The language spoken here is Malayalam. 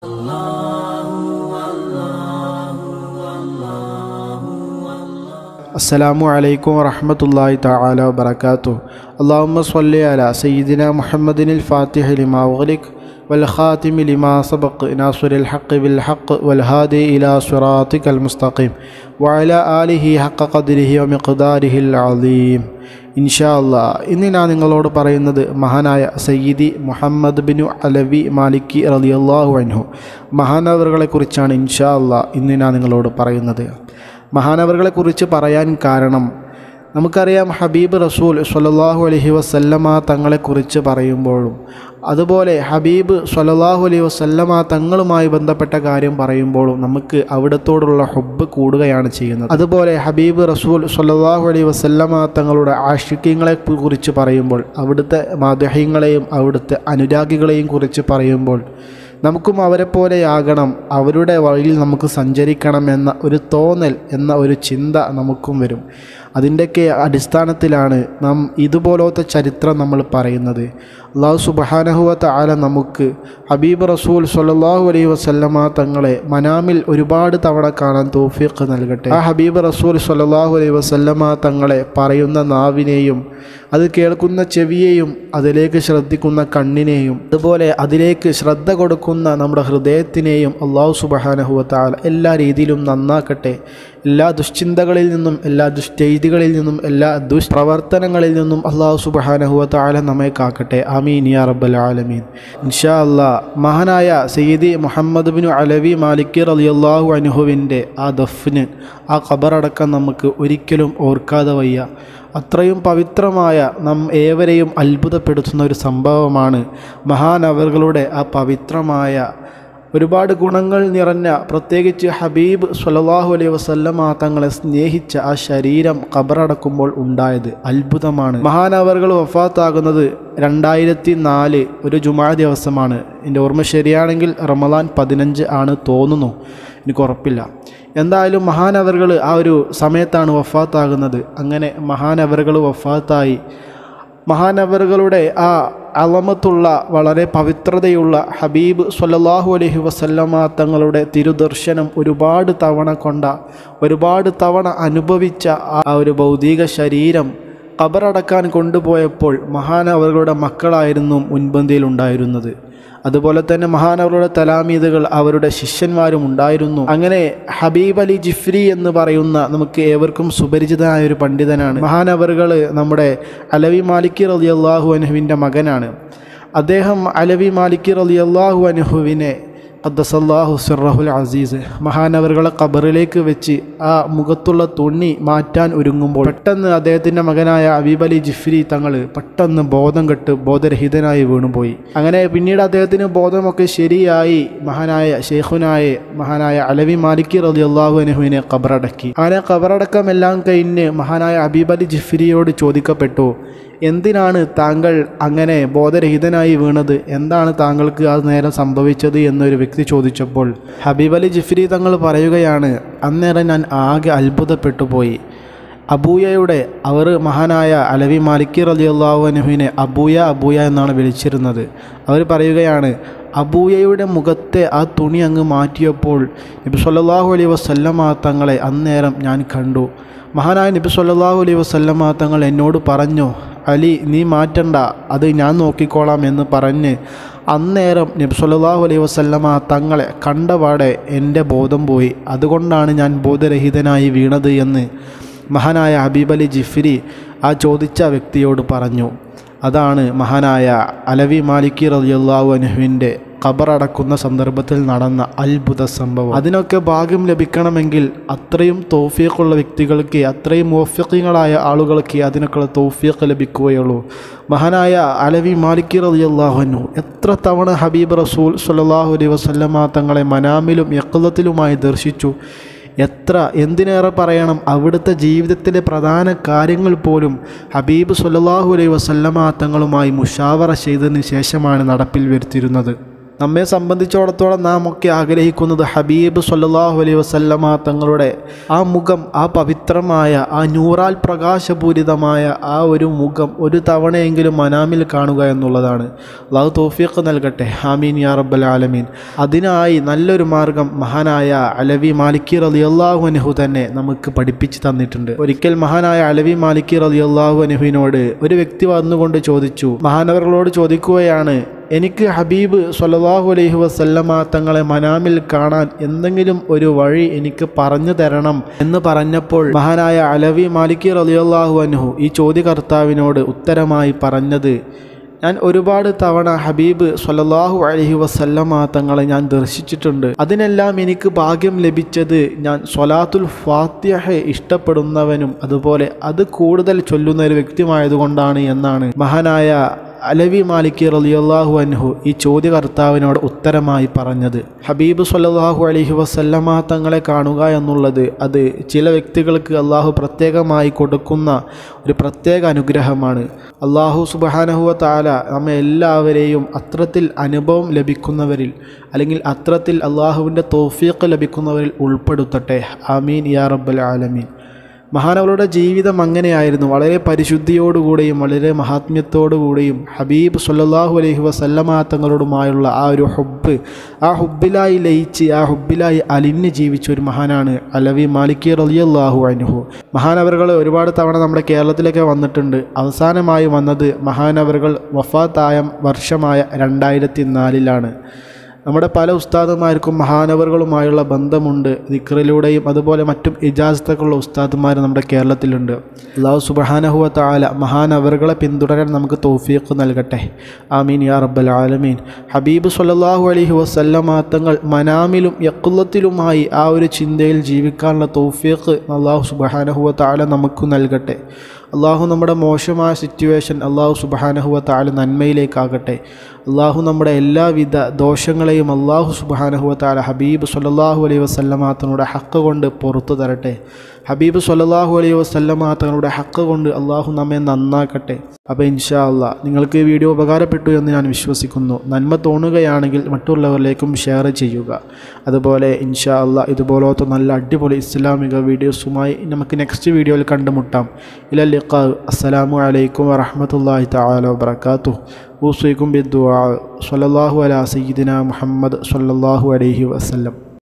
അസ്സലാമു അലൈക്കും വറഹ്മത്തുള്ളാഹി തആല വബറകാതുഹു അല്ലാഹുമ്മ സ്വല്ലി അലാ സയ്യിദിന മുഹമ്മദിനിൽ ഫാത്തിഹി ലിമാ ഉഗ്ലിക് വൽ ഖാതിമി ലിമാ സബഖ് നാസിറിൽ ഹഖ് ബിൽ ഹഖ് വൽ ഹാദി ഇലാ സിറാത്തിക്കൽ മുസ്തഖീം വഅലാ ആലിഹി ഹഖ ഖദ്രിഹി വമിഖ്ദാരിഹിൽ അളീം ഇൻഷാ അല്ലാ ഇന്ന് ഞാൻ നിങ്ങളോട് പറയുന്നത് മഹാനായ സയ്യിദി മുഹമ്മദ് ബിനു അലവി മാലിക്കി റളിയല്ലാഹു അൻഹു മഹാനവറുകളെക്കുറിച്ചാണ് ഇൻഷാ അല്ലാ ഇന്ന് ഞാൻ നിങ്ങളോട് പറയുന്നത് മഹാനവറുകളെക്കുറിച്ച് പറയാൻ കാരണം നമുക്കറിയാം ഹബീബ് റസൂൽ സ്വല്ലല്ലാഹു അലൈഹി വസല്ലമ തങ്ങളെക്കുറിച്ച് പറയുമ്പോഴും അതുപോലെ ഹബീബ് സ്വല്ലല്ലാഹു അലൈഹി വസല്ലമ തങ്ങളുമായി ബന്ധപ്പെട്ട കാര്യം പറയുമ്പോഴും നമുക്ക് അവിടത്തോടുള്ള ഹുബ്ബ് കൂടുകയാണ് ചെയ്യുന്നത് അതുപോലെ ഹബീബ് റസൂൽ സ്വല്ലല്ലാഹു അലൈഹി വസല്ലമ തങ്ങളുടെ ആഷിക്യങ്ങളെ കുറിച്ച് പറയുമ്പോൾ അവിടുത്തെ മാദഹ്യങ്ങളെയും അവിടുത്തെ അനുരാഗികളെയും കുറിച്ച് പറയുമ്പോൾ നമുക്കും അവരെ പോലെയാകണം അവരുടെ വഴിയിൽ നമുക്ക് സഞ്ചരിക്കണം എന്ന ഒരു തോന്നൽ എന്ന ഒരു ചിന്ത നമുക്കും വരും അതിൻ്റെയൊക്കെ അടിസ്ഥാനത്തിലാണ് നാം ഇതുപോലത്തെ ചരിത്രം നമ്മൾ പറയുന്നത് അള്ളാഹു സുബഹാനഹുവത്ത ആല നമുക്ക് ഹബീബ് റസൂൽ സ്വല്ലല്ലാഹു അലൈഹി വസല്ലമ തങ്ങളെ മനാമിൽ ഒരുപാട് തവണ കാണാൻ തോഫീഖ് നൽകട്ടെ ആ ഹബീബ് റസൂൽ സ്വല്ലല്ലാഹു അലൈഹി വസല്ലമ തങ്ങളെ പറയുന്ന നാവിനെയും അത് കേൾക്കുന്ന ചെവിയെയും അതിലേക്ക് ശ്രദ്ധിക്കുന്ന കണ്ണിനെയും അതുപോലെ അതിലേക്ക് ശ്രദ്ധ കൊടുക്കുന്ന നമ്മുടെ ഹൃദയത്തിനെയും അള്ളാഹു സുബഹാനഹുവത്ത ആല എല്ലാ രീതിയിലും നന്നാക്കട്ടെ എല്ലാ ദുശ്ചിന്തകളിൽ നിന്നും എല്ലാ ദുഷ്ചെയ്തികളിൽ നിന്നും എല്ലാ ദുഷ്പ്രവർത്തനങ്ങളിൽ നിന്നും അള്ളാഹു സുബഹാനഹുവത്ത ആല നമ്മെ കാക്കട്ടെ ആമീൻ യാ റബ്ബൽ ആലമീൻ ഇൻഷാ അല്ലാ മഹാനായ സയ്യിദി മുഹമ്മദ് ബിനു അലവി മാലിക്കി റളിയല്ലാഹു അനുഹുവിൻ്റെ ആ ദഫിന് ആ ഖബറടക്കം നമുക്ക് ഒരിക്കലും ഓർക്കാതെ വയ്യ അത്രയും പവിത്രമായ നാം ഏവരെയും അത്ഭുതപ്പെടുത്തുന്ന ഒരു സംഭവമാണ് മഹാനവറുകളുടെ ആ പവിത്രമായ ഒരുപാട് ഗുണങ്ങൾ നിറഞ്ഞ പ്രത്യേകിച്ച് ഹബീബ് സ്വല്ലല്ലാഹു അലൈഹി വസല്ലമ തങ്ങളെ സ്നേഹിച്ച ആ ശരീരം ഖബറടക്കുമ്പോൾ ഉണ്ടായത് അത്ഭുതമാണ് മഹാനവറുകൾ വഫാത്താകുന്നത് രണ്ടായിരത്തി നാല് ഒരു ജുമാ ദിവസമാണ് എൻ്റെ ഓർമ്മ ശരിയാണെങ്കിൽ റമദാൻ പതിനഞ്ച് ആണ് തോന്നുന്നു എനിക്ക് ഉറപ്പില്ല എന്തായാലും മഹാനവറുകൾ ആ ഒരു സമയത്താണ് വഫാത്താകുന്നത് അങ്ങനെ മഹാനവറുകൾ വഫാത്തായി മഹാനവറുകളുടെ ആ അളമത്തുള്ള വളരെ പവിത്രതയുള്ള ഹബീബ് സ്വല്ലല്ലാഹു അലൈഹി വസല്ലമ തങ്ങളുടെ തിരുദർശനം ഒരുപാട് തവണ കൊണ്ട ഒരുപാട് തവണ അനുഭവിച്ച ആ ഒരു ഭൗതിക ശരീരം കബറടക്കാൻ കൊണ്ടുപോയപ്പോൾ മഹാനവറുകളുടെ മക്കളായിരുന്നു മുൻപന്തിയിൽ ഉണ്ടായിരുന്നത് അതുപോലെ തന്നെ മഹാനവറുടെ തലാമീദുകൾ അവരുടെ ശിഷ്യന്മാരും ഉണ്ടായിരുന്നു അങ്ങനെ ഹബീബ് അലി ജിഫ്രി എന്ന് പറയുന്ന നമുക്ക് ഏവർക്കും സുപരിചിതനായ ഒരു പണ്ഡിതനാണ് മഹാനവറുകൾ നമ്മുടെ അലവി മാലിക്കി റലി അള്ളാഹു അനുഹുവിൻ്റെ മകനാണ് അദ്ദേഹം അലവി മാലിക്കി റലി അള്ളാഹു അനുഹുവിനെ ഖദ്ദസല്ലാഹു സിറഹുൽ അസീസ് മഹാനവറുകളെ ഖബറിലേക്ക് വെച്ച് ആ മുഖത്തുള്ള തുണി മാറ്റാൻ ഒരുങ്ങുമ്പോൾ പെട്ടെന്ന് അദ്ദേഹത്തിൻ്റെ മകനായ അബീബ് അലി ജിഫ്രി തങ്ങൾ പെട്ടെന്ന് ബോധം കെട്ട് ബോധരഹിതനായി വീണുപോയി അങ്ങനെ പിന്നീട് അദ്ദേഹത്തിന് ബോധമൊക്കെ ശരിയായി മഹാനായ ഷെയ്ഖുനായ മഹാനായ അലവി മാലിക്കി റലി അള്ളാഹു അനുഹുവിനെ ഖബറടക്കി അങ്ങനെ ഖബറടക്കം എല്ലാം കഴിഞ്ഞ് മഹാനായ അബീബ് അലി ജിഫ്രിയോട് ചോദിക്കപ്പെട്ടു എന്തിനാണ് താങ്കൾ അങ്ങനെ ബോധരഹിതനായി വീണത് എന്താണ് താങ്കൾക്ക് ആ നേരം സംഭവിച്ചത് എന്നൊരു വ്യക്തി ചോദിച്ചപ്പോൾ ഹബീബ് അലി ജിഫ്രി തങ്ങൾ പറയുകയാണ് അന്നേരം ഞാൻ ആകെ അത്ഭുതപ്പെട്ടു പോയി അബൂയയുടെ അവർ മഹാനായ അലവി മാലിക്കി റലി അള്ളാഹുനുവിനെ അബൂയ അബൂയ എന്നാണ് വിളിച്ചിരുന്നത് അവർ പറയുകയാണ് അബൂയയുടെ മുഖത്തെ ആ തുണി അങ്ങ് മാറ്റിയപ്പോൾ നബി സല്ലല്ലാഹു അലൈഹി വസല്ലമ തങ്ങളെ അന്നേരം ഞാൻ കണ്ടു മഹാനായ നബി സല്ലല്ലാഹു അലൈഹി വസല്ലമ തങ്ങൾ എന്നോട് പറഞ്ഞു അലി നീ മാറ്റണ്ട അത് ഞാൻ നോക്കിക്കോളാം എന്ന് പറഞ്ഞ് അന്നേരം നബി സല്ലല്ലാഹു അലൈഹി വസല്ലമ തങ്ങളെ കണ്ടപാടെ എൻ്റെ ബോധം പോയി അതുകൊണ്ടാണ് ഞാൻ ബോധരഹിതനായി വീണത് എന്ന് മഹാനായ ഹബീബ് അലി ജിഫ്രി ആ ചോദിച്ച വ്യക്തിയോട് പറഞ്ഞു അതാണ് മഹാനായ അലവി മാലിക്കി റളിയല്ലാഹു അൻഹുവിൻ്റെ ഖബറടക്കുന്ന സന്ദർഭത്തിൽ നടന്ന അത്ഭുത സംഭവം അതിനൊക്കെ ഭാഗ്യം ലഭിക്കണമെങ്കിൽ അത്രയും തൗഫീഖുള്ള വ്യക്തികൾക്ക് അത്രയും മോഫിഖീങ്ങളായ ആളുകൾക്ക് അതിനൊക്കെയുള്ള തൗഫീഖ് ലഭിക്കുകയുള്ളൂ മഹാനായ അലവി മാലിക്കി റളിയല്ലാഹു അൻഹു എത്ര തവണ ഹബീബ് റസൂൽ സ്വല്ലല്ലാഹു അലൈഹി വസല്ലമ തങ്ങളെ മനാമിലും യക്ലത്തിലുമായി ദർശിച്ചു എത്ര എന്തിനേറെ പറയണം അവിടുത്തെ ജീവിതത്തിലെ പ്രധാന കാര്യങ്ങൾ പോലും ഹബീബ് സല്ലല്ലാഹു അലൈഹി വസല്ലമ തങ്ങളുമായി മുഷാവറ ചെയ്തതിന് ശേഷമാണ് നടപ്പിൽ വരുത്തിയിരുന്നത് നമ്മെ സംബന്ധിച്ചിടത്തോളം നാം ഒക്കെ ആഗ്രഹിക്കുന്നത് ഹബീബ് സല്ലല്ലാഹു അലൈഹി വസല്ലമ തങ്ങളുടെ ആ മുഖം ആ പവിത്രമായ ആ നൂറാൽ പ്രകാശപൂരിതമായ ആ ഒരു മുഖം ഒരു തവണയെങ്കിലും മനാമിൽ കാണുക എന്നുള്ളതാണ് അള്ളാഹു തോഫീഖ് നൽകട്ടെ ഹാമീൻ യാ റബ്ബൽ ആലമീൻ അതിനായി നല്ലൊരു മാർഗം മഹാനായ അലവി മാലിക്കി റളിയല്ലാഹു അൻഹു തന്നെ നമുക്ക് പഠിപ്പിച്ചു തന്നിട്ടുണ്ട് ഒരിക്കൽ മഹാനായ അലവി മാലിക്കി റളിയല്ലാഹു അൻഹുവിനോട് ഒരു വ്യക്തി വന്നുകൊണ്ട് ചോദിച്ചു മഹാനവറുകളോട് ചോദിക്കുകയാണ് എനിക്ക് ഹബീബ് സ്വല്ലല്ലാഹു അലൈഹി വസല്ലമ തങ്ങളെ മനാമിൽ കാണാൻ എന്തെങ്കിലും ഒരു വഴി എനിക്ക് പറഞ്ഞു തരണം എന്ന് പറഞ്ഞപ്പോൾ മഹാനായ അലവി മാലിക്കി റളിയല്ലാഹു അൻഹു ഈ ചോദ്യകർത്താവിനോട് ഉത്തരമായി പറഞ്ഞത് ഞാൻ ഒരുപാട് തവണ ഹബീബ് സ്വല്ലല്ലാഹു അലൈഹി വസല്ലമ തങ്ങളെ ഞാൻ ദർശിച്ചിട്ടുണ്ട് അതിനെല്ലാം എനിക്ക് ഭാഗ്യം ലഭിച്ചത് ഞാൻ സ്വലാത്തുൽ ഫാത്തിഹ ഇഷ്ടപ്പെടുന്നവനും അതുപോലെ അത് കൂടുതൽ ചൊല്ലുന്ന ഒരു വ്യക്തിമായതുകൊണ്ടാണ് എന്നാണ് മഹാനായ അലവി മാലിക്കി റളിയല്ലാഹു അൻഹു ഈ ചോദ്യകർത്താവിനോട് ഉത്തരമായി പറഞ്ഞത് ഹബീബ് സ്വല്ലല്ലാഹു അലൈഹി വസല്ലമ തങ്ങളെ കാണുക എന്നുള്ളത് അത് ചില വ്യക്തികൾക്ക് അള്ളാഹു പ്രത്യേകമായി കൊടുക്കുന്ന ഒരു പ്രത്യേക അനുഗ്രഹമാണ് അള്ളാഹു സുബഹാനഹുവ താല നമ്മെ എല്ലാവരെയും അത്രത്തിൽ അനുഭവം ലഭിക്കുന്നവരിൽ അല്ലെങ്കിൽ അത്രത്തിൽ അള്ളാഹുവിൻ്റെ തോഫീക്ക് ലഭിക്കുന്നവരിൽ ഉൾപ്പെടുത്തട്ടെ ആമീൻ യാ റബ്ബൽ ആലമീൻ മഹാനവരുടെ ജീവിതം അങ്ങനെയായിരുന്നു വളരെ പരിശുദ്ധിയോടുകൂടിയും വളരെ മഹാത്മ്യത്തോടുകൂടിയും ഹബീബ് സല്ലല്ലാഹു അലൈഹി വസല്ലമ തങ്ങളോടുമായുള്ള ആ ഒരു ഹുബ്ബ് ആ ഹുബ്ബിലായി ലയിച്ച് ആ ഹുബ്ബിലായി അലിഞ്ഞ് ജീവിച്ച ഒരു മഹാനാണ് അലവി മാലിക്കി റളിയല്ലാഹു അൻഹു മഹാനവറുകൾ ഒരുപാട് തവണ നമ്മുടെ കേരളത്തിലൊക്കെ വന്നിട്ടുണ്ട് അവസാനമായി വന്നത് മഹാനവറുകൾ വഫാത്തായ വർഷമായ രണ്ടായിരത്തി നാലിലാണ് നമ്മുടെ പല ഉസ്താദുമാർക്കും മഹാനവറുകളുമായുള്ള ബന്ധമുണ്ട് ദിക്റിലൂടെയും അതുപോലെ മറ്റും ഇജാസത്തൊക്കെയുള്ള ഉസ്താദുമാർ നമ്മുടെ കേരളത്തിലുണ്ട് അള്ളാഹു സുബഹാനഹുവ താല മഹാനവറുകളെ പിന്തുടരാൻ നമുക്ക് തൗഫീഖ് നൽകട്ടെ ആമീൻ യാ റബ്ബൽ ആലമീൻ ഹബീബ് സല്ലല്ലാഹു അലൈഹി വസല്ലമ തങ്ങൾ മനാമിലും യക്കുലത്തിലുമായി ആ ഒരു ചിന്തയിൽ ജീവിക്കാനുള്ള തൗഫീഖ് അള്ളാഹു സുബഹാനഹുവ താല നമുക്ക് നൽകട്ടെ അള്ളാഹു നമ്മുടെ മോശമായ സിറ്റുവേഷൻ അള്ളാഹു സുബഹാനഹുവ താല നന്മയിലേക്കാകട്ടെ അള്ളാഹു നമ്മുടെ എല്ലാവിധ ദോഷങ്ങളെയും അള്ളാഹു സുബഹാനഹുവ താല ഹബീബ് സല്ലല്ലാഹു അലൈഹി വസല്ലമ തങ്ങളുടെ ഹക്ക് കൊണ്ട് പുറത്തു തരട്ടെ ഹബീബ് സല്ലല്ലാഹു അലൈഹി വസല്ലമ തങ്ങളുടെ ഹക്ക് കൊണ്ട് അള്ളാഹു നമ്മെ നന്നാക്കട്ടെ അപ്പോൾ ഇൻഷാ അള്ളാ നിങ്ങൾക്ക് ഈ വീഡിയോ ഉപകാരപ്പെട്ടു എന്ന് ഞാൻ വിശ്വസിക്കുന്നു നന്മ തോന്നുകയാണെങ്കിൽ മറ്റുള്ളവരിലേക്കും ഷെയർ ചെയ്യുക അതുപോലെ ഇൻഷാ അള്ളാ ഇതുപോലത്തെ നല്ല അടിപൊളി ഇസ്ലാമിക വീഡിയോസുമായി നമുക്ക് നെക്സ്റ്റ് വീഡിയോയിൽ കണ്ടുമുട്ടാം ഇല ലിഖാ അസ്സലാമു അലൈക്കും വറഹ്മത്തുള്ളാഹി തആല വബറകാതുഹു ഊസൈക്കും ബിദ്ദുആ സ്വല്ലല്ലാഹു അലാ സയ്യിദിന മുഹമ്മദ് സ്വല്ലല്ലാഹു അലൈഹി വസല്ലം